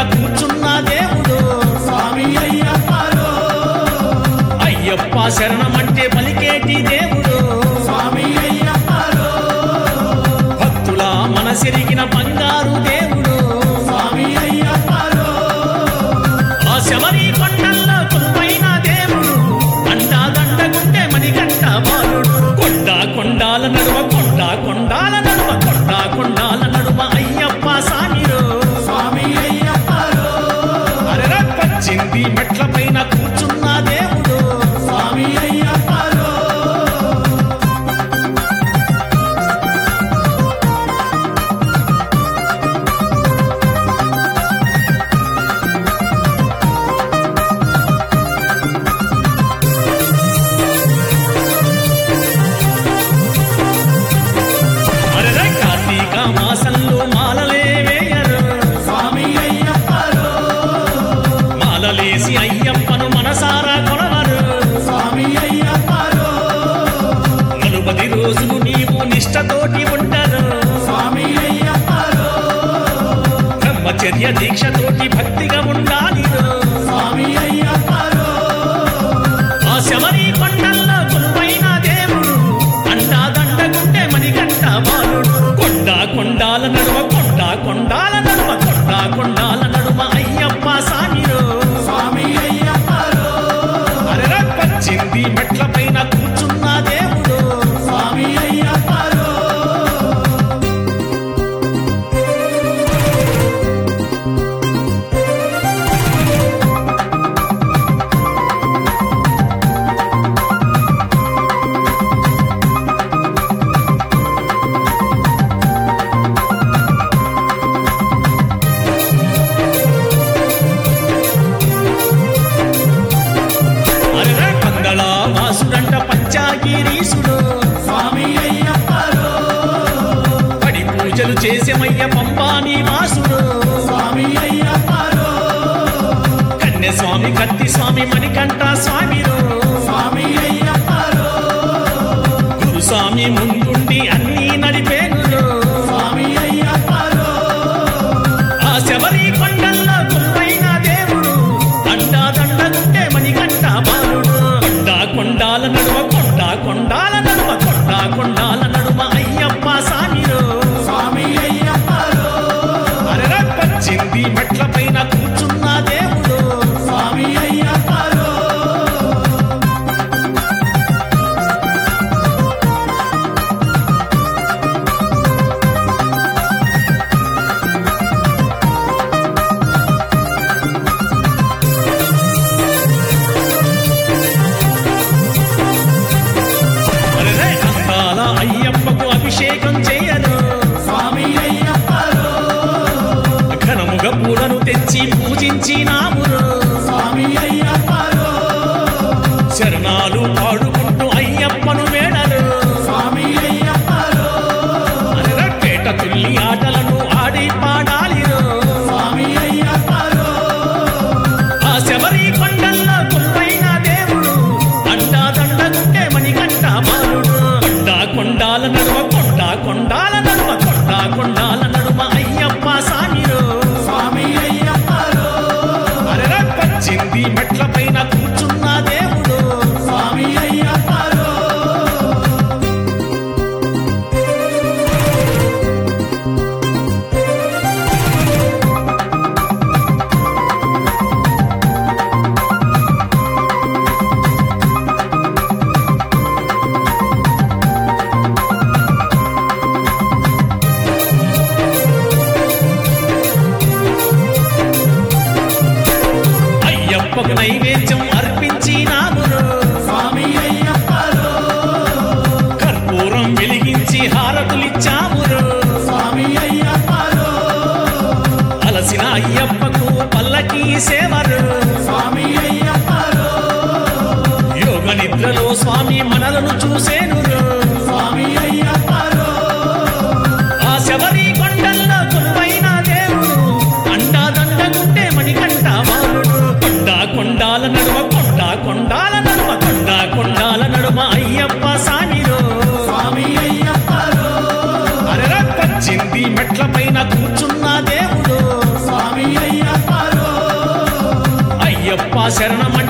కూర్చున్న దేవుడు స్వామి అయ్యప్పలో అయ్యప్ప శరణమంటే పలికేటి దేవుడు స్వామి అయ్యప్పలో భక్తుల మనసిరిగిన బంగారు దేవుడు స్వామి అయ్యప్పలో ఆ శబరి కొండల్లో కొలువైన దేవుడు అండా దండగుంటే మణికంఠ బాలుడు కొండ కొండాల నడుమ కొండ కొండాల నడుమ కొండ కొండాల నడుమ అయ్యప్ప సామిరు స్వామి అయ్యప్పలో అరెర పచ్చింది మెట్ల పైన కూర్చున్న దేవుడు స్వామి అయ్యప్పలో అరెర కార్తీక మాసంలో మాలలే వేయరు స్వామి అయ్యప్పలో మాలలేసి అయ్యప్పను మనసారా కొలవరు స్వామి అయ్యప్పలో నలుపది రోజులు నీవు నిష్టతోటి ఉండరు స్వామి అయ్యప్పలో బ్రహ్మచర్య దీక్షతోటి భక్తిగా ఉండాలి స్వామి అయ్యప్పలో ఆ శబరి కొండల్లో కొలువైన దేవుడు అండా దండగుంటే మణికంఠ బాలుడు కొండ కొండాల నడుమ కొండ కొండాల నడుమ కొండ కొండాల నడుమ అయ్యప్ప సామిరు స్వామి అయ్యప్పలో అరెర పచ్చింది మెట్ల పైన కూర్చున్న దేవుడు స్వామి అయ్యప్పలో అరెర పందళ వాసుడంట పంచాగిరీసుడు స్వామి అయ్యప్పలో పడి పూజలు చేసేమయ్య పంపాని వాసుడు స్వామి అయ్యప్పలో కన్య స్వామి కత్తి స్వామి మణికంఠ స్వామిరు స్వామి అయ్యప్పలో గురుస్వామి ముందుండి అన్నీ నడిపేనులు స్వామి అయ్యప్పలో ఆ శబరి కొండల్లో కొలువైన దేవుడు అండా దండగుంటే మణికంఠ బాలుడు కొండ కొండాల నడుమ కొండ కొండాల నడుమ కొండ కొండాల నడుమ అయ్యప్ప సామిరు స్వామి అయ్యప్పలో అరెర పచ్చింది మెట్ల పైన కూర్చున్న దేవుడు స్వామి అయ్యప్పలో అరెరే అందాల అయ్యప్పకు అభిషేకం చేయను స్వామి అయ్యప్పలో ఘనముగ పూలను తెచ్చి పూజించినామురు స్వామి అయ్యప్పలో శరణాలు పాడుకుంటూ అయ్యప్పను వేడరు స్వామి అయ్యప్పలో అరగట్టేట తుల్లి ఆటలను ఆడి పాడాలి స్వామి అయ్యప్పలో ఆ శబరి కొండల్లో కొలువైన దేవుడు అండా దండగుంటే మణికంఠ బాలుడు కొండ కొండాల నడుమ కొండ కొండాల నడుమ కొండ కొండాల నడుమ అయ్యప్ప సామిరు స్వామి అయ్యప్పలో అరెర పచ్చింది మెట్ల పైన కూర్చున్న దేవుడు స్వామి అయ్యప్పలో అయ్యప్పకు నైవేద్యం అర్పించినామురు స్వామి అయ్యప్పలో కర్పూరం వెలిగించి హారతులిచ్చామురు స్వామి అయ్యప్పలో అలసిన అయ్యప్పకు పల్లకి సేవరు స్వామి అయ్యప్పలో యోగ నిద్రలో స్వామి మనలను చూసేను స్వామి అయ్యప్పలో ఆ శబరి కొండల్లో కొలువైన దేవుడు అండా దండగుంటే మణికంఠ బాలుడు కొండ కొండాల నడుమ కొండ కొండాల నడుమ కొండ కొండాల నడుమ అయ్యప్ప సామిరు స్వామి అయ్యప్పలో అరెర పచ్చింది మెట్ల పైన కూర్చున్న దేవుడు స్వామి అయ్యప్ప శరణమయ్యప్ప